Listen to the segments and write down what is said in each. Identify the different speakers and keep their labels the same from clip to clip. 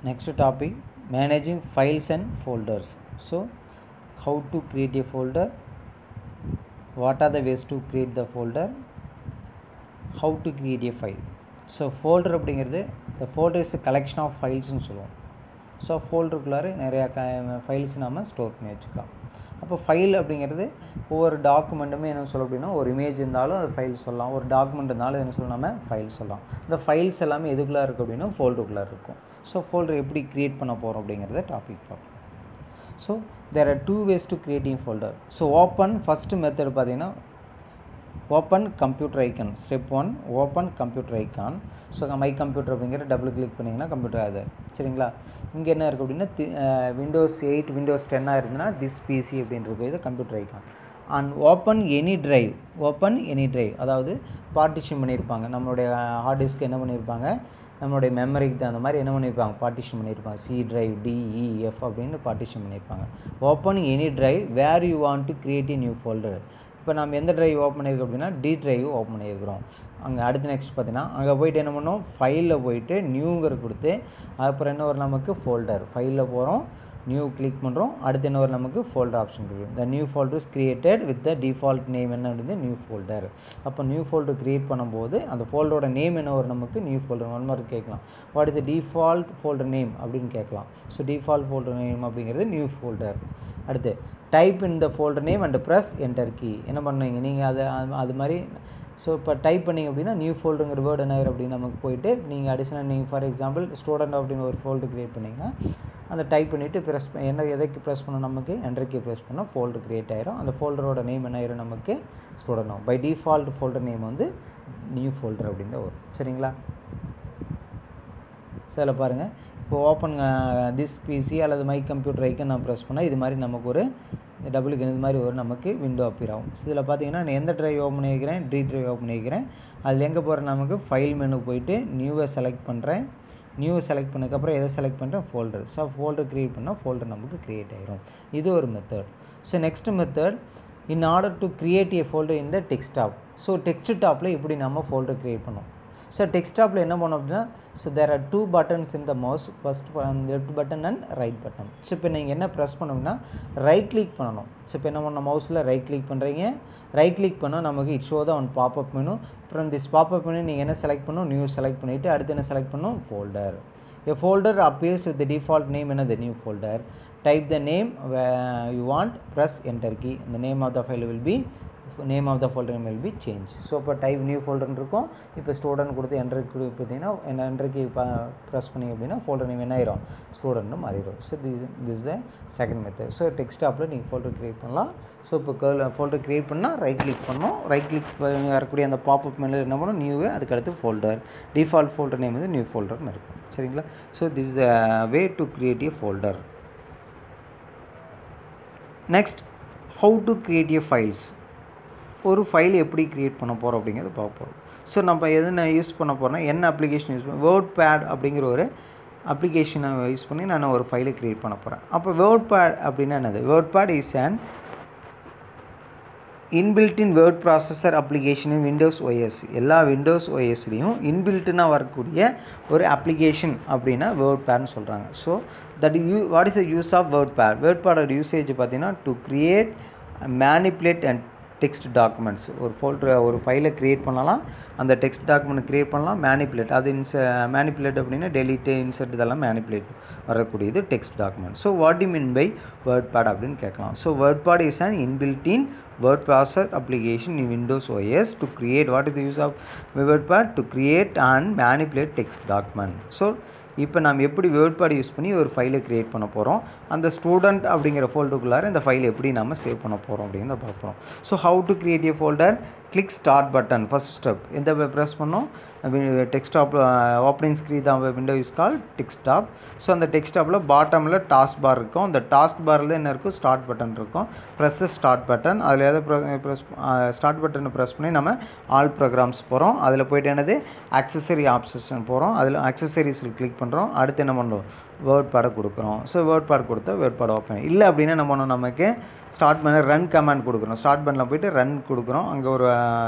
Speaker 1: next topic managing files and folders so how to create a folder what are the ways to create the folder how to create a file so folder அப்படிங்கிறது the folder is a collection of ஃபைல்ஸ்னு சொல்லுவோம் so ஃபோல்டருக்குள்ளார நிறையா க files நம்ம store பண்ணி வச்சுக்கலாம் அப்போ file அப்படிங்கிறது ஒவ்வொரு டாக்குமெண்ட்டுமே என்ன சொல்ல அப்படின்னா ஒரு இமேஜ் இருந்தாலும் அது ஃபைல் சொல்லலாம் ஒரு டாக்குமெண்ட் இருந்தாலும் என்ன சொல்லலாம் நம்ம ஃபைல் சொல்லலாம் இந்த ஃபைல்ஸ் எல்லாமே எதுக்குள்ளே இருக்குது அப்படின்னா ஃபோல்டருக்குள்ளே இருக்கும் ஸோ ஃபோல்டர் எப்படி க்ரியேட் பண்ண போகிறோம் அப்படிங்கிறத டாபிக் பார்ப்போம் so there are two ways to creating folder so open first method பார்த்தீங்கன்னா open computer icon step one open computer icon so my computer அப்படிங்கிற டபுள் கிளிக் பண்ணிங்கன்னா கம்ப்யூட்டர் அது சரிங்களா இங்கே என்ன இருக்குது அப்படின்னா விண்டோஸ் எயிட் விண்டோஸ் டென்னாக இருந்ததுன்னா திஸ் பிசி அப்படின்னு இருக்கும் இது computer icon and open any drive open any drive அதாவது பார்ட்டிஷன் பண்ணியிருப்பாங்க நம்மளுடைய ஹார்ட் டிஸ்க் என்ன பண்ணியிருப்பாங்க நம்மளுடைய மெமரிக்கு தகுந்த மாதிரி என்ன பண்ணியிருப்பாங்க பார்ட்டிஷன் பண்ணியிருப்பாங்க சி ட்ரைவ் டிஇஎஃப் அப்படின்னு பார்ட்டிஷன் பண்ணியிருப்பாங்க open any drive where you want to create a new folder இப்போ நம்ம எந்த ட்ரைவ் ஓப்பன் பண்ணியிருக்கோம் அப்படின்னா டி ட்ரைவ் ஓப்பன் பண்ணியிருக்கிறோம் அங்கே அடுத்து நெக்ஸ்ட் பார்த்தீங்கன்னா அங்கே போயிட்டு என்ன பண்ணோம் ஃபைலில் போயிட்டு நியூங்கிற கொடுத்து அப்புறம் என்ன வரும் நமக்கு ஃபோல்டர் ஃபைலில் போகிறோம் நியூ கிளிக் பண்ணுறோம் அடுத்து என்ன வரும் நமக்கு ஃபோல்டர் ஆப்ஷன் கிடைக்கும் the new folder is created with the default name என்ன வந்து நியூ ஃபோல்டர் அப்போ நியூ ஃபோல்டர் க்ரியேட் பண்ணும்போது அந்த ஃபோல்டரோட நேம் என்ன வரும் நமக்கு நியூ ஃபோல்டர் ஒன் மாதிரி கேட்கலாம் what is the default folder name அப்படின்னு கேட்கலாம் ஸோ டிஃபால்ட் ஃபோல்டர் நேம் அப்படிங்கிறது நியூ ஃபோல்டர் அடுத்து type in the folder name and press enter key என்ன பண்ணுவீங்க நீங்கள் அதை அது மாதிரி ஸோ இப்போ டைப் பண்ணிங்க அப்படின்னா நியூ ஃபோல்டுங்கிற வேர்டு என்ன அப்படின்னு நமக்கு போயிட்டு நீங்கள் அடிஷனல் நீங்கள் ஃபார் எக்ஸாம்பிள் ஸ்டூடெண்ட் அப்படின்னு ஒரு ஃபோல்டு க்ரியேட் பண்ணிங்கன்னா அந்த டைப் பண்ணிவிட்டு ப்ரெஸ் என்ன எதைக்கு ப்ரெஸ் பண்ணோம் நமக்கு என்ட்ரிக்கு ப்ரெஸ் பண்ணால் ஃபோல்டு க்ரியேட் ஆயிரும் அந்த ஃபோல்டரோட நேம் என்ன ஆயிரும் நமக்கு ஸ்டூடெண்ட் ஆகும் பை டிஃபால்ட் ஃபோல்டர் நேம் வந்து நியூ ஃபோல்டர் அப்படின்னு தான் வரும் சரிங்களா சில பாருங்கள் இப்போ ஓப்பன் திஸ் பிசி அல்லது மை கம்ப்யூட்டர் ஐக்கன் நான் ப்ரெஸ் பண்ணால் இது மாதிரி நமக்கு ஒரு டபுளுக்கு இது மாதிரி ஒரு நமக்கு விண்டோ அப்பியர் ஆகும் இதில் பார்த்தீங்கன்னா நான் எந்த ட்ரைவ் ஓப்பன் பண்ணியிருக்கிறேன் டி ட்ரைவ் ஓப்பன் பண்ணியிருக்கிறேன் அதில் எங்கே போகிற நமக்கு ஃபைல் மெனு போயிட்டு நியூவை செலக்ட் பண்ணுறேன் நியூவை செலக்ட் பண்ணதுக்கப்புறம் எதை செலக்ட் பண்ணுறேன் ஃபோல்டர் ஸோ ஃபோல்டர் க்ரியேட் பண்ணால் ஃபோல்டர் நமக்கு க்ரியேட் ஆகிரும் இது ஒரு method so next method in order to create a folder இந்த டெக்ஸ்டாப் ஸோ டெக்ஸ்ட் டாப்பில் இப்படி நம்ம ஃபோல்டர் க்ரியேட் பண்ணோம் ஸோ டெக்ஸ்டாப்பில் என்ன பண்ணோம் அப்படின்னா so there are two buttons in the mouse first left button and right button so இப்போ நீங்கள் என்ன ப்ரெஸ் பண்ணோம்னா ரைட் கிளிக் பண்ணணும் ஸோ இப்போ என்ன பண்ண மவுஸில் ரைட் கிளிக் பண்ணுறீங்க ரைட் கிளிக் பண்ணால் நமக்கு இட் ஷோ தான் ஒன் பாப்அப் மெனு அப்புறம் திஸ் பாப்அப் மெனு நீங்கள் என்ன செலக்ட் பண்ணணும் நியூ செலக்ட் பண்ணிவிட்டு அடுத்து என்ன செலக்ட் பண்ணணும் folder A folder appears with the default name and the new folder. Type the name you want, press enter key. The name of the file will be name of the folder name will be change so இப்போ type new ஃபோல்டர்னு இருக்கும் இப்போ student கொடுத்து என்ட்ருக்கு பார்த்தீங்கன்னா என்ட்ருக்கு press பண்ணி அப்படின்னா folder name என்ன ஆயிரும் ஸ்டூடெண்ட்னு மாறிடும் so this this the second method so டெக்ஸ்டாப்பில் நீங்கள் ஃபோல்டர் க்ரியேட் பண்ணலாம் ஸோ இப்போ கேர்ள் ஃபோல்டர் க்ரியேட் பண்ணால் ரைட் கிளிக் பண்ணணும் ரைட் கிளிக் வரக்கூடிய அந்த பாப்அப் மேலே என்ன பண்ணணும் நியூவு அதுக்கடுத்து ஃபோல்டர் டிஃபால்ட் ஃபோல்டர் நேம் வந்து நியூ ஃபோல்டர்னு இருக்கும் சரிங்களா so this the way to create a folder next how to create a files ஒரு ஃபைல் எப்படி க்ரியேட் பண்ண போகிறோம் அப்படிங்கிறத பார்க்க போகிறோம் ஸோ நம்ம எதுனா யூஸ் பண்ண போகிறோம்னா என்ன அப்ளிகேஷன் யூஸ் பண்ண வேர்ட் பேட் அப்படிங்கிற ஒரு அப்ளிகேஷனை யூஸ் பண்ணி நான் ஒரு ஃபைலை க்ரியேட் பண்ண போகிறேன் அப்போ வேர்ட் பேட் அப்படின்னா என்னது word pad is and inbuilt word processor application Windows OS எல்லா விண்டோஸ் ஒய்எஸ்லேயும் இன்பில்ட்டுனாக வரக்கூடிய ஒரு அப்ளிகேஷன் அப்படின்னா வேர்ட் பேட்னு சொல்கிறாங்க so that you what is the use of word pad word பேடோட யூசேஜ் பார்த்தீங்கன்னா to create manipulate and text documents ஒரு ஃபோல்டர் ஒரு ஃபைலை க்ரியேட் பண்ணலாம் அந்த டெக்ஸ்ட் டாக்குமெண்ட் க்ரியேட் பண்ணலாம் மேனிப்புலேட் அது இன்ச மேனிப்புலேட் அப்படின்னா டெலிட்டு இன்சர்ட் இதெல்லாம் மேனிப்புலேட் வரக்கூடியது text document so what you mean by word pad அப்படின்னு கேட்கலாம் so word pad is an inbuilt word processor application in Windows OS to create what is the use of word pad to create and manipulate text document so இப்போ நம்ம எப்படி word bad use பண்ணி ஒரு ஃபைலை create பண்ண போகிறோம் அந்த student அப்படிங்கிற ஃபோல்டருக்குள்ளார இந்த ஃபைல் எப்படி நம்ம சேவ் பண்ண போகிறோம் அப்படின்னு பார்க்குறோம் so how to create a folder click start button first step எந்த ப்ரெஸ் பண்ணோம் டெக்ஸ்டாப் ஓப்பனிங் ஸ்க்ரீன் தான் window is call desktop so அந்த டெக்ஸ்டாப்பில் பாட்டமில் டாஸ்க் பார் இருக்கும் அந்த டாஸ்க் பாரில் என்ன இருக்கும் ஸ்டார்ட் பட்டன் இருக்கும் ப்ரெஸ் ஸ்டார்ட் பட்டன் அதில் எதை ப்ரெஸ் ஸ்டார்ட் பட்டனை ப்ரெஸ் பண்ணி நம்ம ஆல் ப்ரோக்ராம்ஸ் போகிறோம் அதில் போய்ட்டு என்னது அக்சசரி ஆப்ஷன் போகிறோம் அதில் அக்சசரிஸில் கிளிக் பண்ணுறோம் அடுத்து என்ன பண்ணுறோம் வேர்ட் பேடை கொடுக்குறோம் ஸோ வேர்ட் பேட் கொடுத்தா வேர்ட் பேட் ஓப்பன் இல்லை அப்படின்னா என்ன பண்ணோம் நமக்கு ஸ்டார்ட் பண்ண ரன் கமாண்ட் கொடுக்குறோம் ஸ்டார்ட் பண்ணல போயிட்டு ரன் கொடுக்குறோம் அங்கே ஒரு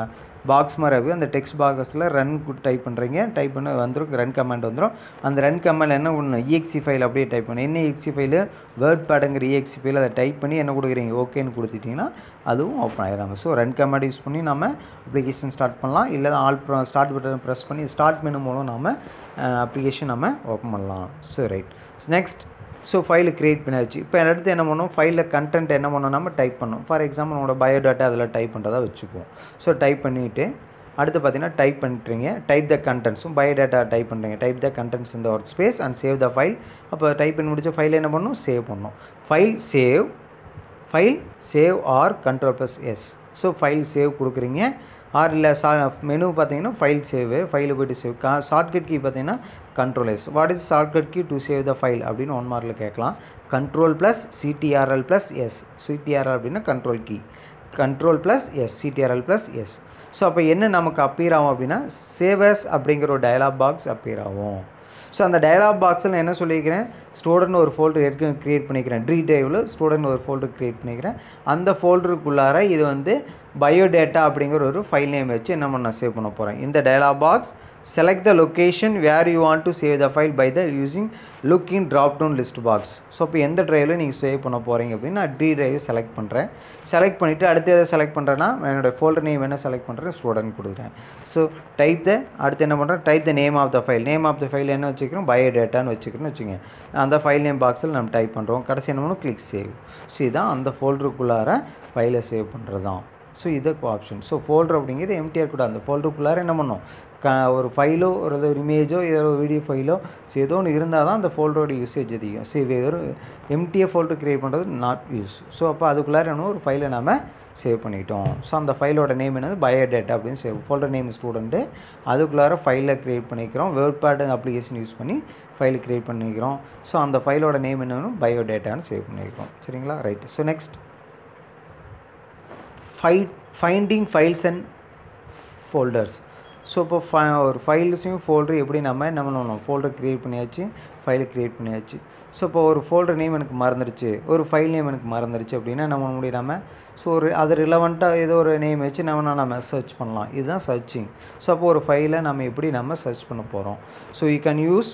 Speaker 1: பாக்ஸ் மாதிரி இருக்கும் அந்த டெக்ஸ்ட் பாக்ஸில் ரன் டைப் பண்ணுறீங்க டைப் பண்ண வந்துடும் ரன் கமெண்ட் வந்துடும் அந்த ரன் கமெண்ட் என்ன பண்ணணும் இஎக்சி ஃபைல் அப்படியே டைப் பண்ணணும் என்ன இஎக்சி ஃபைலு வேர்ட் பேடுங்கிற இஎக்சி ஃபைல் அதை டைப் பண்ணி என்ன கொடுக்குறீங்க ஓகேன்னு கொடுத்துட்டிங்கன்னா அதுவும் ஓப்பன் ஆகிடும் ஸோ ரன் கமெண்ட் யூஸ் பண்ணி நம்ம அப்ளிகேஷன் ஸ்டார்ட் பண்ணலாம் இல்லை ஆல் ஸ்டார்ட் பட்டன் ப்ரெஸ் பண்ணி ஸ்டார்ட் மெனு மூலம் நம்ம அப்ளிகேஷன் நம்ம ஓப்பன் பண்ணலாம் ஸோ ரைட் நெக்ஸ்ட் ஸோ ஃபைலை க்ரியேட் பண்ணியாச்சு இப்போ அடுத்து என்ன பண்ணணும் ஃபைலில் கண்டென்ட் என்ன பண்ணணும் நம்ம டைப் பண்ணணும் ஃபார் எக்ஸாம்பிள் உங்களோட பயோடேட்டா அதில் டைப் பண்ணுறதா வச்சுக்குவோம் ஸோ டைப் பண்ணிவிட்டு அடுத்து பார்த்தீங்கன்னா டைப் பண்ணிட்டுறீங்க டைப் த கண்டென்ட்ஸும் பயோடேட்டா டைப் பண்ணுறீங்க டைப் த கண்டென்ட்ஸ் இந்த work space and save the file அப்போ டைப் பண்ணி முடிச்ச ஃபைல் என்ன பண்ணணும் சேவ் பண்ணணும் file save file save or control plus S so file save கொடுக்குறீங்க ஆர் இல்லை சா மெனு பார்த்தீங்கன்னா ஃபைல் சேவ் ஃபைலில் போய்ட்டு சேவ் கா ஷார்ட்கட் கீ பார்த்தீங்கன்னா control S what is shortcut key to save the file அப்படின்னு ஒன் மார்க்கில் கேட்கலாம் control plus CTRL plus S CTRL அப்படின்னா control key control plus S CTRL plus S so அப்போ என்ன நமக்கு அப்பீர் ஆகும் அப்படின்னா சேவஸ் அப்படிங்கிற ஒரு டயலாக் பாக்ஸ் அப்பீர் ஆகும் ஸோ அந்த டயலாக் பாக்ஸில் நான் என்ன சொல்லியிருக்கிறேன் ஸ்டூடெண்ட் ஒரு ஃபோல்டர் ஏற்கனவே க்ரியேட் பண்ணிக்கிறேன் ட்ரீ டைவில் ஸ்டூடெண்ட் ஒரு ஃபோல்டர் க்ரியேட் பண்ணிக்கிறேன் அந்த ஃபோல்டருக்குள்ளார இது வந்து பயோடேட்டா அப்படிங்கிற ஒரு ஃபைல் நேம் வச்சு என்ன பண்ண சேவ் பண்ண போகிறேன் இந்த dialog box select the location where you want to save the file by the using look in drop down list box so இப்போ எந்த ட்ரைவில் நீங்கள் சேவ் பண்ண போகிறீங்க அப்படின்னு நான் டி ட்ரைவ் செலக்ட் பண்ணுறேன் செலக்ட் பண்ணிவிட்டு அடுத்து எதை செலக்ட் பண்ணுறேன்னா என்னோடய ஃபோல்டர் நேம் என்ன செலக்ட் பண்ணுறேன் ஸ்டூடெண்ட் கொடுக்குறேன் ஸோ டைப் த அடுத்து என்ன பண்ணுறேன் type the name of the file name of the file என்ன வச்சுக்கிறோம் பயோடேட்டான்னு வச்சுக்கிறோன்னு வச்சுங்க அந்த ஃபைல் நேம் பாக்ஸில் நம்ம டைப் பண்ணுறோம் கடைசி என்ன பண்ணணும் கிளிக் சேவ் ஸோ இதான் அந்த ஃபோல்டருக்குள்ளார ஃபைலை சேவ் பண்ணுறது தான் ஸோ இது ஆப்ஷன் ஸோ ஃபோல்டர் அப்படிங்கிறது எம்டிஆர் கூட அந்த ஃபோல்டருக்குள்ளார என்ன பண்ணணும் க ஒரு ஃபைலோ ஒரு ஒரு இமேஜோ ஏதோ ஒரு வீடியோ ஃபைலோ ஸோ ஏதோ ஒன்று இருந்தால் தான் அந்த ஃபோல்டரோட யூசேஜ் அதிகம் ஸோ வெறும் எம்டிஏ ஃபோல்டர் க்ரியேட் பண்ணுறது நாட் யூஸ் ஸோ அப்போ அதுக்குள்ளார என்ன ஒரு ஃபைலை நம்ம சேவ் பண்ணிட்டோம் ஸோ அந்த ஃபைலோட நேம் என்னது பயோடேட்டா அப்படின்னு சேவ் ஃபோல்டர் நேம் ஸ்டூடெண்ட்டு அதுக்குள்ளார ஃபைலை க்ரியேட் பண்ணிக்கிறோம் வேர்ட் பேட் அப்ளிகேஷன் யூஸ் பண்ணி ஃபைல் க்ரியேட் பண்ணிக்கிறோம் ஸோ அந்த ஃபைலோட நேம் என்னன்னு பயோடேட்டான்னு சேவ் பண்ணிக்கிறோம் சரிங்களா ரைட் ஸோ நெக்ஸ்ட் ஃபை finding files and folders so இப்போ ஃபை ஒரு ஃபைல்ஸையும் ஃபோல்டர் எப்படி நம்ம என்ன பண்ணணும் ஃபோல்டர் க்ரியேட் பண்ணியாச்சு ஃபைலை க்ரியேட் பண்ணியாச்சு ஸோ இப்போ ஒரு ஃபோல்டர் நேம் எனக்கு மறந்துடுச்சு ஒரு ஃபைல் நேம் எனக்கு மறந்துடுச்சு அப்படின்னா என்ன பண்ண முடியும் நம்ம ஸோ ஒரு அது ரிலவெண்ட்டாக ஏதோ ஒரு நேம் வச்சு நம்ம நம்ம சர்ச் பண்ணலாம் இதுதான் சர்ச்சிங் ஸோ அப்போ ஒரு ஃபைலை நம்ம எப்படி நம்ம சர்ச் பண்ண போகிறோம் so you can use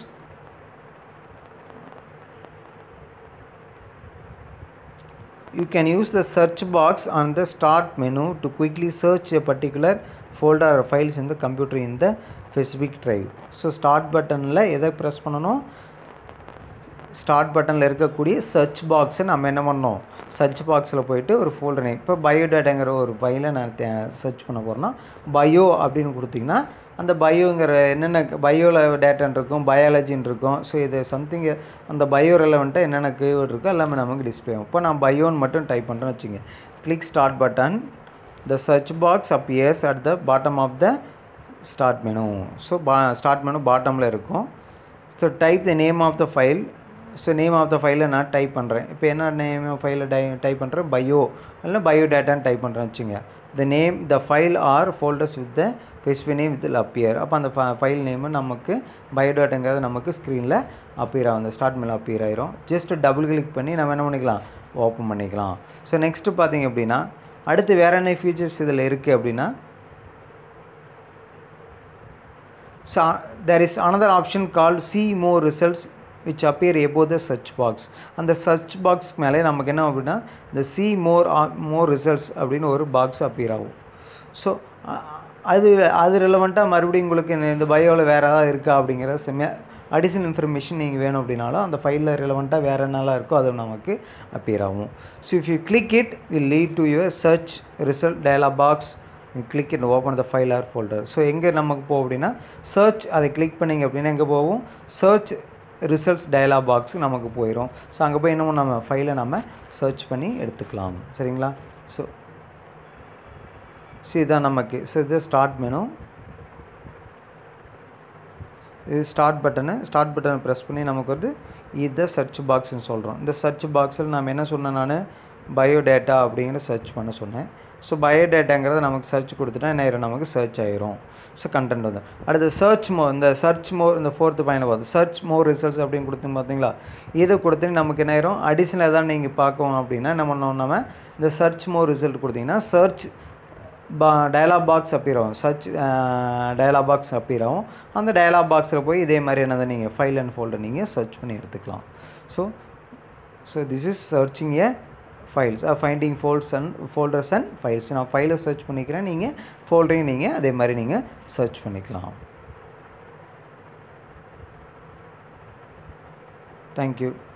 Speaker 1: you can use the search box on the start menu to quickly search a particular folder or files in the computer in the specific drive so start பட்டனில் எதை press பண்ணணும் start பட்டனில் இருக்கக்கூடிய search பாக்ஸை நம்ம என்ன பண்ணோம் search பாக்ஸில் போயிட்டு ஒரு ஃபோல்டர் நேம் இப்போ பயோடேட்டாங்கிற ஒரு ஃபைலை நான் சர்ச் பண்ண போகிறேன்னா பயோ அப்படின்னு கொடுத்திங்கன்னா அந்த பயோங்கிற என்னென்ன பயோவில் டேட்டான் இருக்கும் பயாலஜின்னு இருக்கும் ஸோ இது சம்திங் அந்த பயோ ரெலவெண்ட்டாக என்னென்ன கீவேர்ட் இருக்கோ எல்லாமே நமக்கு டிஸ்பிளே ஆகும் இப்போ நான் பயோன்னு மட்டும் டைப் பண்ணுறேன்னு வச்சுங்க click start button the search box appears at the bottom of the start menu so பா ஸ்டார்ட் மெனு பாட்டமில் இருக்கும் so type the name of the file so name of the ஃபைலை நான் டைப் பண்ணுறேன் இப்போ என்ன நேம் ஃபைலை டை டைப் பண்ணுறேன் பயோ இல்லைனா பயோ டேட்டான்னு டைப் பண்ணுறேன் வச்சுங்க the name the file or folders with the specific name with appear அப்போ அந்த ஃபைல் நேமு நமக்கு பயோடேட்டாங்கிறது நமக்கு ஸ்க்ரீனில் அப்பியர் ஆகும் அந்த ஸ்டார்ட் மேலே அப்பியர் ஆயிரும் ஜஸ்ட் டபுள் கிளிக் பண்ணி நம்ம என்ன பண்ணிக்கலாம் ஓப்பன் பண்ணிக்கலாம் ஸோ நெக்ஸ்ட்டு பார்த்தீங்க அப்படின்னா அடுத்து வேறு என்ன ஃபீச்சர்ஸ் இதில் இருக்குது அப்படின்னா so there is another option call see more results which appear above the search box அந்த சர்ச் பாக்ஸ் மேலே நமக்கு என்ன அப்படின்னா இந்த சி மோர் மோர் ரிசல்ட்ஸ் அப்படின்னு ஒரு பாக்ஸ் அப்பியர் ஆகும் ஸோ அது அது ரிலவெண்ட்டாக மறுபடியும் உங்களுக்கு இந்த இந்த பயோவில் வேறு ஏதாவது இருக்கா அப்படிங்கிற செம்மையா அடிஷனல் இன்ஃபர்மேஷன் நீங்கள் வேணும் அப்படின்னாலும் அந்த ஃபைலில் ரிலவெண்ட்டாக வேறு என்னெல்லாம் இருக்கோ அது நமக்கு அப்பியர் ஆகும் so if you click it will lead to your search result dialog box click it open the file or folder so எங்கே நமக்கு போகும் அப்படின்னா சர்ச் அதை கிளிக் பண்ணிங்க அப்படின்னா எங்கே போகும் சர்ச் ரிசல்ட்ஸ் டயலாக் பாக்ஸ் நமக்கு போயிடும் ஸோ அங்கே போய் என்ன நம்ம ஃபைலை நம்ம சர்ச் பண்ணி எடுத்துக்கலாம் சரிங்களா ஸோ ஸோ இதான் நமக்கு ஸோ இது ஸ்டார்ட் மெனு இது ஸ்டார்ட் பட்டனு ஸ்டார்ட் பட்டனை ப்ரெஸ் பண்ணி நமக்கு வந்து இதை சர்ச் பாக்ஸ்னு சொல்கிறோம் இந்த சர்ச் பாக்ஸில் நம்ம என்ன சொன்னேன் நான் பயோடேட்டா அப்படிங்கிற சர்ச் பண்ண சொன்னேன் ஸோ பயோடேட்டாங்கிறத நமக்கு சர்ச் கொடுத்துட்டா என்ன ஆயிரும் நமக்கு சர்ச் ஆயிரும் ஸோ கண்டென்ட் வந்து அடுத்து சர்ச் மோ இந்த சர்ச் மோர் இந்த ஃபோர்த்து பாயிண்ட் பார்த்து சர்ச் மோர் ரிசல்ட்ஸ் அப்படின்னு கொடுத்து பார்த்தீங்களா இதை கொடுத்து நமக்கு என்ன ஆயிரும் அடிஷ்னல் எதாவது நீங்கள் பார்க்கணும் அப்படின்னா என்ன பண்ணோம் நம்ம இந்த சர்ச் மோர் ரிசல்ட் கொடுத்தீங்கன்னா சர்ச் பா டயலாக் பாக்ஸ் அப்பீர் ஆகும் சர்ச் டயலாக் பாக்ஸ் அப்பீர் ஆகும் அந்த டயலாக் பாக்ஸில் போய் இதே மாதிரி என்னதை நீங்கள் ஃபைல் அண்ட் ஃபோல்டர் நீங்கள் சர்ச் பண்ணி எடுத்துக்கலாம் so so this is searching a files finding folds and folders and files நான் ஃபைலை சர்ச் பண்ணிக்கிறேன் நீங்கள் ஃபோல்டரையும் நீங்கள் அதே மாதிரி நீங்கள் சர்ச் பண்ணிக்கலாம் தேங்க்யூ